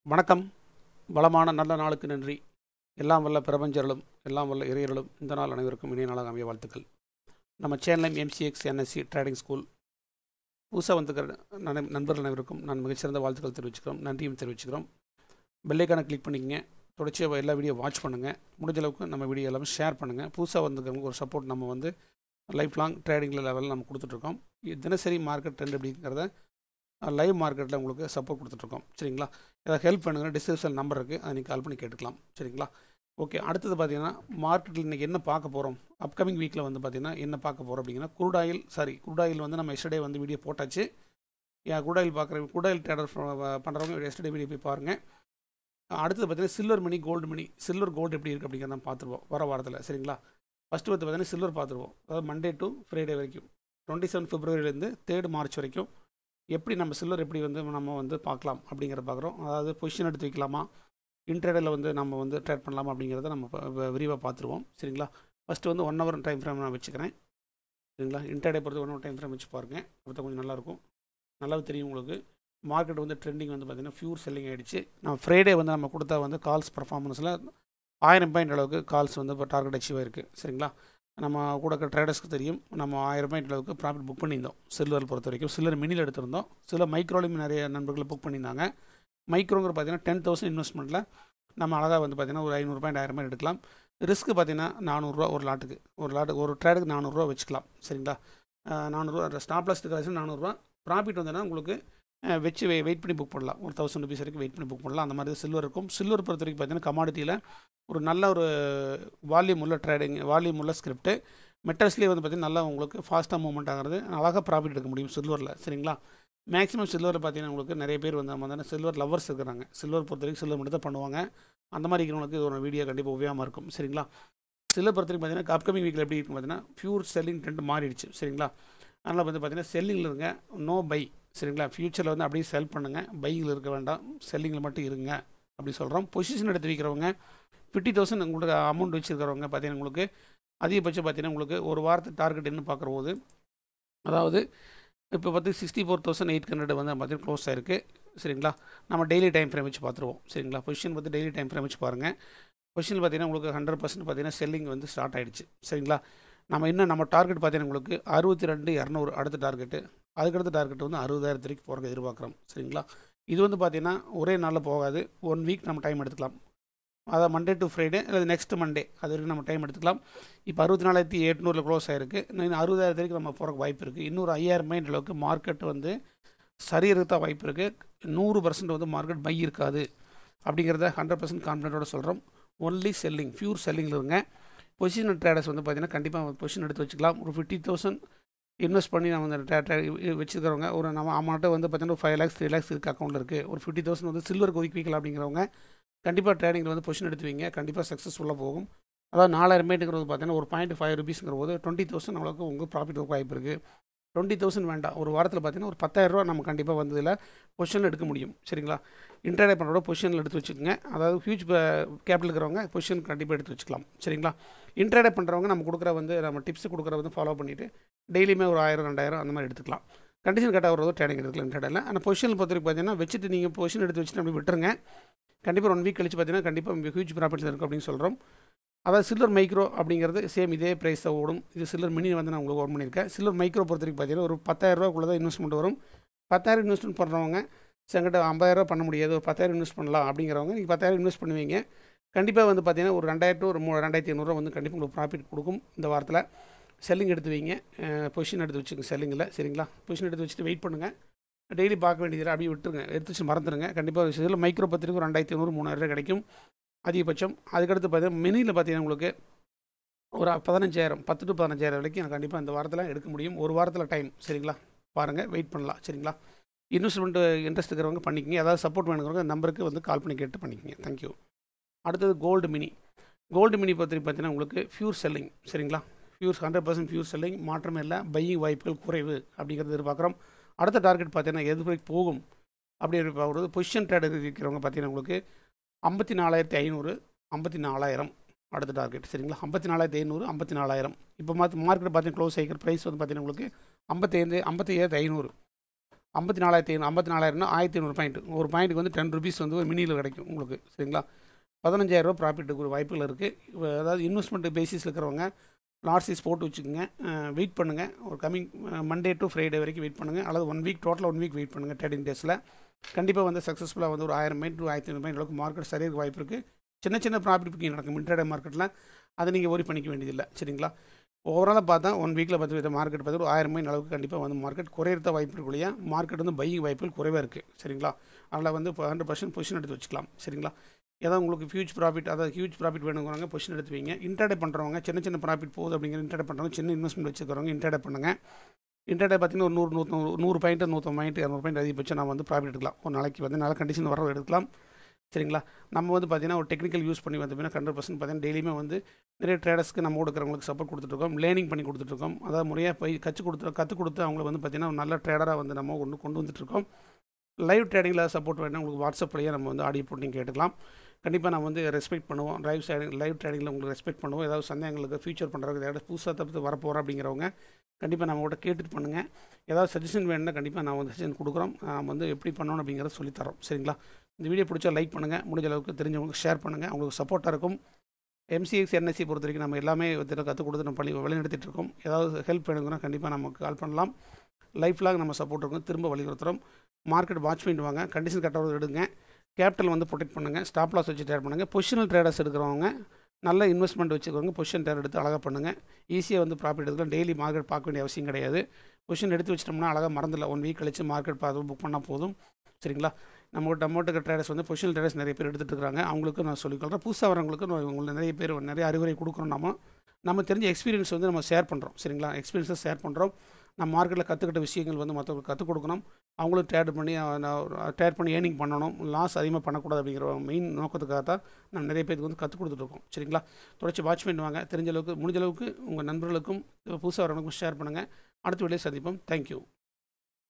வணக்கம் வளமான நல்ல நாளுக்கு நன்றி எல்லாம் வல்ல பிரபஞ்சர்களும் எல்லாம் வல்ல இறையர்களும் இந்த நாள் அனைவருக்கும் இனிய நாளாக அமைய வாழ்த்துக்கள் நம்ம சேனலையும் எம்சிஎக்ஸ் என்எஸ்சி ட்ரேடிங் ஸ்கூல் புதுசாக வந்துக்கிற நன- நண்பர்கள் அனைவருக்கும் நான் மிகச்சிறந்த வாழ்த்துக்கள் தெரிவிச்சுக்கிறோம் நன்றியும் தெரிவிச்சுக்கிறோம் பெல்லைக்கான கிளிக் பண்ணிக்கங்க தொடர்ச்சியாக எல்லா வீடியோ வாட்ச் பண்ணுங்கள் முடிஞ்ச அளவுக்கு நம்ம வீடியோ எல்லாமே ஷேர் பண்ணுங்கள் புதுசாக வந்துக்கிறவங்க ஒரு சப்போர்ட் நம்ம வந்து லைஃப் லாங் ட்ரேடிங்கில் லெவலில் நம்ம கொடுத்துட்ருக்கோம் தினசரி மார்க்கெட் ட்ரெண்ட் அப்படிங்கிறத லைவ் மார்க்கெட்டில் உங்களுக்கு சப்போர்ட் கொடுத்துட்ருக்கோம் சரிங்களா ஏதாவது ஹெல்ப் பண்ணுங்கள் டிஸ்கிரிப்ஷன் நம்பர் இருக்குது அதை நீங்கள் கால் பண்ணி கேட்டுக்கலாம் சரிங்களா ஓகே அடுத்தது பார்த்தீங்கன்னா மார்க்கெட்டில் இன்றைக்கி என்ன பார்க்க போகிறோம் அப்கமிங் வீக்கில் வந்து பார்த்தீங்கன்னா என்ன பார்க்க போகிறோம் அப்படிங்கன்னா குரூடாயில் சாரி குரூடாயில் வந்து நம்ம எஸ்டர்டே வந்து வீடியோ போட்டாச்சு ஏன் குரூடாயில் பார்க்குற குரூடாயில் ட்ரேடர் பண்ணுறவங்க எஸ்டர்டே வீடியோ போய் பாருங்கள் அடுத்தது பார்த்தீங்கன்னா silver mini gold mini silver gold எப்படி இருக்குது அப்படிங்கிறத நம்ம பார்த்துருவோம் வர வாரத்தில் சரிங்களா ஃபஸ்ட்டு வந்து பார்த்தீங்கன்னா சில்வர் பார்த்துருவோம் அதாவது மண்டே டு ஃப்ரைடே வரைக்கும் டுவெண்ட்டி செவன் பிப்ரவரிலேருந்து தேர்ட் மார்ச் வரைக்கும் எப்படி நம்ம சில்வர் எப்படி வந்து நம்ம வந்து பார்க்கலாம் அப்படிங்கிறத பார்க்குறோம் அதாவது பொசிஷன் எடுத்து வைக்கலாமா இன்ட்ரேடில் வந்து நம்ம வந்து ட்ரேட் பண்ணலாமா அப்படிங்கிறத நம்ம விரிவாக பார்த்துருவோம் சரிங்களா ஃபஸ்ட்டு வந்து ஒன் ஹவர் டைம் ஃப்ரேம் நான் வச்சுக்கிறேன் சரிங்களா இன்டர்டே பொறுத்து ஒன் ஹவர் டைம் ஃப்ரேம் வச்சு பாருங்கள் அப்போ கொஞ்சம் நல்லாயிருக்கும் நல்லாவே தெரியும் உங்களுக்கு மார்க்கெட் வந்து ட்ரெண்டிங் வந்து பார்த்திங்கன்னா ஃபியூர் செல்லிங் ஆகிடுச்சு நம்ம ஃப்ரைடே வந்து நம்ம கொடுத்தா வந்து கால்ஸ் பர்ஃபார்மன்ஸில் ஆயிரம் பாயிண்ட் அளவுக்கு கால்ஸ் வந்து இப்போ டார்கெட் அச்சீவ் ஆயிருக்கு சரிங்களா நம்ம கூட இருக்க ட்ரேடர்ஸ்க்கு தெரியும் நம்ம ஆயிரம் பாயிண்ட் அளவுக்கு ப்ராஃபிட் புக் பண்ணியிருந்தோம் சில்வர் பொறுத்த வரைக்கும் சில்வர் மினியில் எடுத்திருந்தோம் சில மைக்ரோலையும் நிறைய நண்பர்கள் புக் பண்ணியிருந்தாங்க மைக்ரோங்கிற பார்த்தீங்கன்னா டென் தௌசண்ட் இன்வெஸ்ட்மெண்ட்டில் நம்ம அழகாக வந்து பார்த்தீங்கன்னா ஒரு ஐநூறு பாயிண்ட் ஆயிரம் பாயிண்ட் எடுக்கலாம் ரிஸ்க் பார்த்தீங்கன்னா நானூறுரூவா ஒரு லாட்டுக்கு ஒரு லாட்டுக்கு ஒரு ட்ரேடுக்கு நானூறுரூவா வச்சுக்கலாம் சரிங்களா நானூறுரூவா ஸ்டாப் லாஸ் கலெக்ஷன் நானூறுரூவா ப்ராஃபிட் வந்ததுன்னா உங்களுக்கு அஹ், வச்சு வெ வெயிட் பண்ணி புக் பண்ணலாம் ஒரு தௌசண்ட் ருபீஸ் வரைக்கும் வெயிட் பண்ணி புக் பண்ணலாம் அந்த மாதிரி சில்வர் இருக்கும் சில்வர் பொறுத்த வரைக்கும் பார்த்தீங்கன்னா கமாடிட்டியில் ஒரு நல்ல ஒரு வால்யூம் உள்ள ட்ரேடிங் வால்யூம் உள்ள ஸ்கிரிப்ட் மெட்டல்ஸ்லேயே வந்து பார்த்திங்கன்னா நல்லா உங்களுக்கு ஃபாஸ்ட்டாக மூவ்மெண்ட் ஆகிறது அழகாக ப்ராஃபிட் எடுக்க முடியும் சில்வரில் சரிங்களா மேக்ஸிமம் சில்வரில் பார்த்தீங்கன்னா உங்களுக்கு நிறைய பேர் வந்து நம்ம வந்து சில்வர் லவர்ஸ் இருக்கிறாங்க சில்வர் பொறுத்த வரைக்கும் சில்வர் மட்டும் தான் பண்ணுவாங்க அந்த மாதிரி இருக்கிறவங்களுக்கு இது ஒரு வீடியோ கண்டிப்பாக உபயோகமாக இருக்கும் சரிங்களா சில்வர் பொறுத்த வரைக்கும் பார்த்தீங்கன்னா அப்கமிங் வீக்கில் எப்படி இருக்கும் பார்த்தீங்கன்னா பியூர் செல்லிங் ட்ரெண்ட் மாறிடுச்சு சரிங்களா அதனால் வந்து பார்த்தீங்கன்னா செல்லிங்கில் இருங்க நோ பை சரிங்களா ஃப்யூச்சரில் வந்து அப்படியே செல் பண்ணுங்கள் பையில் இருக்க வேண்டாம் செல்லிங்கில் மட்டும் இருங்க அப்படி சொல்கிறோம் பொசிஷன் எடுத்து வைக்கிறவங்க ஃபிஃப்டி தௌசண்ட் உங்களுக்கு அமௌண்ட் வச்சுருக்கிறவங்க பார்த்தீங்கன்னா உங்களுக்கு அதிகபட்சம் பார்த்தீங்கன்னா உங்களுக்கு ஒரு வாரத்து டார்கெட் என்ன பார்க்குற போது அதாவது இப்போ பார்த்து sixty four thousand eight hundred வந்து பார்த்தீங்கன்னா க்ளோஸ் ஆயிருக்கு சரிங்களா நம்ம டெய்லி டைம் ஃப்ரேம் வச்சு பார்த்துருவோம் சரிங்களா பொசிஷன் பார்த்து டெய்லி டைம் ஃப்ரேம் வச்சு பாருங்கள் பொசிஷன் பார்த்தீங்கன்னா உங்களுக்கு ஹண்ட்ரட் பர்சன்ட் பார்த்தீங்கன்னா செல்லிங் வந்து ஸ்டார்ட் ஆயிடுச்சு சரிங்களா நம்ம இன்னும் நம்ம டார்கெட் பார்த்தீங்கன்னா உங்களுக்கு அறுபத்தி ரெண்டு இரநூறு அடுத்த டார்கெட்டு அதுக்கடுத்த டார்கெட் வந்து அறுபதாயிரத்து வரைக்கும் போகிறக்க எதிர்பார்க்குறோம் சரிங்களா இது வந்து பார்த்தீங்கன்னா ஒரே நாளில் போகாது ஒன் வீக் நம்ம டைம் எடுத்துக்கலாம் அதாவது மண்டே டு ஃப்ரைடே அல்லது நெக்ஸ்ட் மண்டே அது வரைக்கும் நம்ம டைம் எடுத்துக்கலாம் இப்போ அறுபத்தி நாலாயிரத்தி எட்நூறில் க்ளோஸ் ஆயிருக்கு இன்னும் அறுபதாயிரத்து வரைக்கும் நம்ம போகிறக்கு வாய்ப்பு இருக்குது இன்னொரு ஐயாயிரம் மைண்ட் அளவுக்கு மார்க்கெட் வந்து சரியறதுக்கு தான் வாய்ப்பு இருக்குது நூறு பர்சன்ட் வந்து மார்க்கெட் பை இருக்காது அப்படிங்கிறத ஹண்ட்ரட் பர்சன்ட் கான்ஃபிடென்ட்டோட சொல்கிறோம் ஒன்லி செல்லிங் பியூர் செல்லிங்கில் இருங்க பொசிஷன் ட்ரேடர்ஸ் வந்து பார்த்தீங்கன்னா கண்டிப்பாக பொசிஷன் எடுத்து வச்சுக்கலாம் ஒரு ஃபிஃப்டி தௌசண்ட் இன்வெஸ்ட் பண்ணி நம்ம அந்த வச்சுக்கிறவங்க ஒரு நம்ம அமௌண்ட்டு வந்து பார்த்தீங்கன்னா ஒரு ஃபைவ் லேக்ஸ் த்ரீ லேக்ஸ் இருக்குது அக்கௌண்ட்டில் இருக்குது ஒரு ஃபிஃப்டி தௌசண்ட் வந்து சில்வருக்கு ஒதுக்கி வைக்கலாம் அப்படிங்கிறவங்க கண்டிப்பாக ட்ரேடிங்கில் வந்து பொசிஷன் எடுத்து வைங்க கண்டிப்பாக சக்ஸஸ்ஃபுல்லாக போகும் அதாவது நாலாயிரம் மேட்டுங்கிறது பார்த்தீங்கன்னா ஒரு பாயிண்ட் ஃபைவ் ருபீஸ்ங்கிற போது டுவெண்ட்டி தௌசண்ட் அவ்வளோக்கு உங்களுக்கு ப்ராஃபிட் வாய்ப்பு இருக்குது டுவெண்ட்டி தௌசண்ட் வேண்டாம் ஒரு வாரத்தில் பார்த்தீங்கன்னா ஒரு பத்தாயிரரூவா நம்ம கண்டிப்பாக வந்ததில் பொசிஷன் எடுக்க முடியும் சரிங்களா இன்டர்டே பண்ணுறோட பொசிஷனில் எடுத்து வச்சுக்கோங்க அதாவது ஹியூஜ் கேபிட்டல் இருக்கிறவங்க பொசிஷன் கண்டிப்பாக எடுத்து வச்சுக்கலாம் சரிங்களா இன்டர்டே பண்ணுறவங்க நம்ம கொடுக்குற வந்து நம்ம டிப்ஸ் கொடுக்குற வந்து ஃபாலோ பண்ணிவிட்டு டெய்லியுமே ஒரு ஆயிரம் ரெண்டாயிரம் அந்த மாதிரி எடுத்துக்கலாம் கண்டிஷன் கட்டாக வரதோ ட்ரேடிங் எடுக்கலாம் இன்டர்டேல ஆனால் பொசிஷன் பொறுத்த வரைக்கும் பார்த்தீங்கன்னா வச்சுட்டு நீங்கள் பொசிஷன் எடுத்து வச்சுட்டு அப்படி விட்டுருங்க கண்டிப்பாக ஒன் வீக் கழிச்சு பார்த்தீங்கன்னா கண்டிப்பாக ஹியூஜ் ப்ராஃபிட்ஸ் இருக்கும் அப்படின்னு சொல்கிறோம் அதாவது சில்வர் மைக்ரோ அப்படிங்கிறது சேம் இதே ப்ரைஸ் தான் ஓடும் இது சில்வர் மினி வந்து நான் உங்களுக்கு ஓன் பண்ணியிருக்கேன் சில்வர் மைக்ரோ பொறுத்த வரைக்கும் பார்த்தீங்கன்னா ஒரு பத்தாயிரரூவாக்குள்ளே தான் இன்வெஸ்ட்மெண்ட் வரும் பத்தாயிரம் இன்வெஸ்ட்மெண்ட் பண்ணுறவங்க செங்கிட்ட ஐம்பதாயிரரூவா பண்ண முடியாது ஒரு பத்தாயிரம் இன்வெஸ்ட் பண்ணலாம் அப்படிங்கிறவங்க நீங்கள் பத்தாயிரம் இன்வெஸ்ட் பண்ணுவீங்க கண்டிப்பாக வந்து பார்த்தீங்கன்னா ஒரு ரெண்டாயிரம் to ஒரு மூ ரெண்டாயிரத்தி ஐநூறுரூவா வந்து கண்டிப்பாக உங்களுக்கு ப்ராஃபிட் கொடுக்கும் இந்த வாரத்தில் செல்லிங் எடுத்து வைங்க பொசிஷன் எடுத்து வச்சுங்க செல்லிங்கில் சரிங்களா பொசிஷன் எடுத்து வச்சுட்டு வெயிட் பண்ணுங்கள் டெய்லி பார்க்க வேண்டியதில்லை அப்படியே விட்டுருங்க எடுத்து வச்சு மறந்துடுங்க கண்டிப்பாக இதில் மைக்ரோ பத்திரிக்கை ஒரு ரெண்டாயிரத்தி ஐநூறு மூணாயிரம் கிடைக்கும் அதிகபட்சம் அதுக்கடுத்து பார்த்தீங்கன்னா மினியில் பார்த்தீங்கன்னா உங்களுக்கு ஒரு பதினஞ்சாயிரம் பத்து டு பதினஞ்சாயிரம் வரைக்கும் நான் கண்டிப்பாக இந்த வாரத்தில் எடுக்க முடியும் ஒரு வாரத்தில் டைம் சரிங்களா பாருங்கள் வெயிட் பண்ணலாம் சரிங்களா இன்வெஸ்ட்மெண்ட் இன்ட்ரெஸ்ட் இருக்கிறவங்க பண்ணிக்கங்க ஏதாவது சப்போர்ட் வேணுங்கிறவங்க இந்த நம்பருக்கு வந்து கால் பண்ணி கேட்டு பண்ணிக்கங்க தேங்க்யூ அடுத்தது கோல்டு மினி கோல்டு மினி பற்றி பார்த்தீங்கன்னா உங்களுக்கு ஃபியூர் செல்லிங் சரிங்களா pure hundred percent pure selling மாற்றமே இல்லை பையிங் வாய்ப்புகள் குறைவு அப்படிங்கிறது எதிர்பார்க்குறோம் அடுத்த டார்கெட் பார்த்தீங்கன்னா எது வரைக்கும் போகும் அப்படி பார்க்குறது பொசிஷன் ட்ரேடர் இருக்கிறவங்க பார்த்தீங்கன்னா உங்களுக்கு ஐம்பத்தி நாலாயிரத்தி ஐநூறு ஐம்பத்தி நாலாயிரம் அடுத்த டார்கெட் சரிங்களா ஐம்பத்தி நாலாயிரத்தி ஐநூறு ஐம்பத்தி நாலாயிரம் இப்போ மார்க் மார்க்கெட் பார்த்தீங்கன்னா க்ளோஸ் ஆகிக்கிற ப்ரைஸ் வந்து பார்த்தீங்கன்னா உங்களுக்கு ஐம்பத்தைந்து ஐம்பத்தி ஏழு ஐநூறு ஐம்பத்தி நாலாயிரத்தி ஐநூறு ஐம்பத்தி நாலாயிரம்னா ஆயிரத்தி ஐநூறு பாயிண்ட் ஒரு பாயிண்ட்டுக்கு வந்து டென் ருபீஸ் வந்து ஒரு மினியில் கிடைக்கும் உங்களுக்கு சரிங்களா பதினஞ்சாயிரரூபா ப்ராஃபிட்டுக்கு ஒரு வாய்ப்புகள் இருக்குது அதாவது இன்வெஸ்ட்மெண்ட் பேசிஸில் இருக்கிறவங்க லார்ஜ் போட்டு வச்சுக்கோங்க வெயிட் பண்ணுங்கள் ஒரு கமிங் மண்டே டு ஃப்ரைடே வரைக்கும் வெயிட் பண்ணுங்கள் அல்லது ஒன் வீக் டோட்டலாக ஒன் வீக் வெயிட் பண்ணுங்கள் ட்ரேடிங் டேஸில் கண்டிப்பாக வந்து சக்ஸஸ்ஃபுல்லாக வந்து ஒரு ஆயிரம் மைண்ட் டு ஆயிரத்தி ஐநூறு மைண்ட் அளவுக்கு மார்க்கெட் சரியாக வாய்ப்பு இருக்குது சின்ன சின்ன ப்ராஃபிட் புக்கிங் நடக்கும் இன்டர்டே மார்க்கெட்டில் அதை நீங்கள் ஒரி பண்ணிக்க வேண்டியதில்லை சரிங்களா ஓவராலாக பார்த்தா ஒன் வீக்கில் பார்த்து வித மார்க்கெட் பார்த்து ஒரு ஆயிரம் மைண்ட் அளவுக்கு கண்டிப்பாக வந்து மார்க்கெட் குறையிறத வாய்ப்பு இருக்கு இல்லையா மார்க்கெட் வந்து பையிங் வாய்ப்புகள் குறைவாக இருக்குது சரிங்களா அதில் வந்து இப்போ ஹண்ட்ரட் பர்சன்ட் பொசிஷன் எடுத்து வச்சுக்கலாம் சரிங்களா ஏதாவது உங்களுக்கு ஹியூஜ் ப்ராஃபிட் அதாவது ஹியூஜ் ப்ராஃபிட் வேணுங்கிறவங்க பொசிஷன் எடுத்து வைங்க இன்டர்டே பண்ணுறவங்க சின்ன சின்ன ப்ராஃபிட் போகுது அப்படிங்கிற இன்டர்டே பண்ணுறவங்க சின்ன இன்வெஸ்ட்மெண்ட் வச்சுக்கிறவங்க இன்டர்டே பண்ணுங்கள் இன்டர்டே பார்த்தீங்கன்னா ஒரு நூறு நூறு நூறு பாயிண்ட் நூற்றம்பது பாயிண்ட் இரநூறு பாயிண்ட் அதிகபட்சம் நம்ம வந்து ப்ராஃபிட் எடுக்கலாம் ஒரு நாளைக்கு வந்து நல்ல கண்டிஷன் வர எடுக்கலாம் சரிங்களா நம்ம வந்து பார்த்தீங்கன்னா ஒரு டெக்னிக்கல் யூஸ் பண்ணி வந்தோம்னா ஹண்ட்ரட் பர்சன்ட் பார்த்தீங்கன்னா டெய்லியுமே வந்து நிறைய ட்ரேடர்ஸ்க்கு நம்ம கொடுக்குறவங்களுக்கு சப்போர்ட் கொடுத்துட்ருக்கோம் லேர்னிங் பண்ணி கொடுத்துட்ருக்கோம் அதாவது முறையாக போய் கற்றுக் கொடுத்து கற்றுக் கொடுத்து அவங்கள வந்து பார்த்தீங்கன்னா ஒரு நல்ல ட்ரேடராக வந்து நம்ம கொண்டு கொண்டு வந்துட்டுருக்கோம் லைவ் ட்ரேடிங்கில் சப்போர்ட் வேணும் உங்களுக்கு வாட்ஸ்அப்லேயே நம்ம வந்து ஆடியோ போட்டு நீங்கள் கேட்டுக்கலாம் கண்டிப்பாக நம்ம வந்து ரெஸ்பெக்ட் பண்ணுவோம் லைவ் ட்ரேடிங் லைவ் ட்ரேடிங்கில் உங்களுக்கு ரெஸ்பெக்ட் பண்ணுவோம் ஏதாவது சந்தேகங்களுக்கு ஃபியூச்சர் பண்ணுறதுக்கு ஏதாவது புதுசாக தப்பு வரப்போகிறோம் அப்படிங்கிறவங்க கண்டிப்பாக நம்ம கூட கேட்டுட்டு பண்ணுங்கள் ஏதாவது சஜஷன் வேணும்னா கண்டிப்பாக நான் வந்து சஜஷன் கொடுக்குறோம் நம்ம வந்து எப்படி பண்ணணும் அப்படிங்கிறத சொல்லித்தரோம் சரிங்களா இந்த வீடியோ பிடிச்சா லைக் பண்ணுங்கள் முடிஞ்ச அளவுக்கு தெரிஞ்சவங்களுக்கு ஷேர் பண்ணுங்கள் அவங்களுக்கு சப்போர்ட்டாக இருக்கும் எம்சிஎக்ஸ் என்எஸ்சி பொறுத்த வரைக்கும் நம்ம எல்லாமே இதில் கற்றுக் கொடுத்து நம்ம பள்ளி வழிநடத்திட்டு இருக்கோம் ஏதாவது ஹெல்ப் வேணுங்கன்னா கண்டிப்பாக நமக்கு கால் பண்ணலாம் லைஃப் லாங் நம்ம சப்போர்ட் இருக்கும் திரும்ப வலியுறுத்துறோம் மார்க்கெட் வாட்ச் பண்ணிட்டு வாங்க கண்டிஷன் கரெக்டாக எடுங்க கேபிட்டல் வந்து ப்ரொடெக்ட் பண்ணுங்கள் ஸ்டாப் லாஸ் வச்சு ட்ரேட் பண்ணுங்கள் பொசிஷனல் ட்ரேடர்ஸ் எடுக்கிறவங்க நல்ல இன்வெஸ்ட்மெண்ட் வச்சுக்கிறவங்க பொசிஷன் ட்ரேட் எடுத்து அழகாக பண்ணுங்கள் ஈஸியாக வந்து ப்ராஃபிட் எடுக்கலாம் டெய்லி மார்க்கெட் பார்க்க வேண்டிய அவசியம் கிடையாது பொசிஷன் எடுத்து வச்சிட்டோம்னா அழகாக மறந்துடல ஒன் வீக் கழிச்சு மார்க்கெட் பார்த்து புக் பண்ணால் போதும் சரிங்களா நம்ம நம்மகிட்ட ட்ரேடர்ஸ் வந்து பொசிஷனல் ட்ரேடர்ஸ் நிறைய பேர் எடுத்துகிட்டு இருக்காங்க அவங்களுக்கு நான் சொல்லிக்கொள்கிறேன் புதுசாக வரவங்களுக்கு நான் உங்களுக்கு நிறைய பேர் நிறைய அறிவுரை கொடுக்குறோம் நம்ம நம்ம தெரிஞ்ச எக்ஸ்பீரியன்ஸ் வந்து நம்ம ஷேர் பண்ணுறோம் சரிங்களா எக்ஸ்பீரியன்ஸை ஷேர் பண்ணுறோம் நம்ம மார்க்கெட்டில் கற்றுக்கிட்ட விஷயங்கள் வந்து மற்றவங்களுக்கு கற்றுக் கொடுக்கணும் அவங்களும் ட்ரேட் பண்ணி ட்ரேட் பண்ணி ஏர்னிங் பண்ணணும் லாஸ் அதிகமாக பண்ணக்கூடாது அப்படிங்கிற மெயின் நோக்கத்துக்காக தான் நம்ம நிறைய பேருக்கு வந்து கற்றுக் கொடுத்துட்ருக்கோம் சரிங்களா தொடர்ச்சி வாட்ச் பண்ணுவாங்க தெரிஞ்ச அளவுக்கு முடிஞ்ச அளவுக்கு உங்கள் நண்பர்களுக்கும் புதுசாக வரவங்களுக்கும் ஷேர் பண்ணுங்கள் அடுத்த வீடியோ சந்திப்போம் தேங்க்யூ